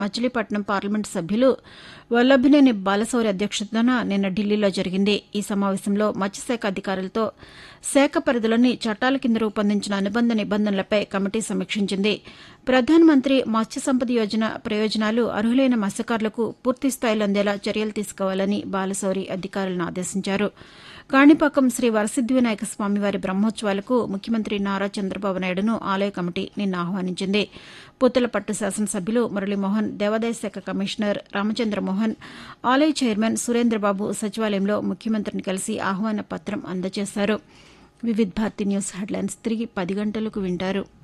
Machilipatnam parliament సభ్యులు వల్లభినేని బాలశౌరి అధ్యక్షతన నిన్న ఢిల్లీలో జరిగింది ఈ సమావేశంలో మత్స్యశాఖ అధికారులతో శాఖ పరిధిలోని చట్టాల కింద రూపొందించిన అనుబంధ నిబంధనలపై కమిటీ సమీక్షించింది ప్రధానమంత్రి మత్స్య సంపద యోజన ప్రయోజనాలు అర్హులైన మత్స్యకారులకు పూర్తిస్థాయిలో అందేలా చర్యలు తీసుకోవాలని బాలశౌరి అధికారులను ఆదేశించారు కాణిపాకం శ్రీ వరసిద్ది వినాయక స్వామివారి బ్రహ్మోత్సవాలకు ముఖ్యమంత్రి నారా చంద్రబాబు నాయుడును ఆలయ కమిటీ నిన్న ఆహ్వానించింది పుత్తలపట్టు శాసనసభ్యులు మురళీమోహన్ దేవాదాయ శాఖ కమిషనర్ రామచంద్రమోహన్ ఆలయ చైర్మన్ సురేంద్రబాబు సచివాలయంలో ముఖ్యమంత్రిని కలిసి ఆహ్వాన పత్రం అందజేశారు వివిధ్ భారతి న్యూస్ హెడ్లైన్స్ తిరిగి పది గంటలకు వింటారు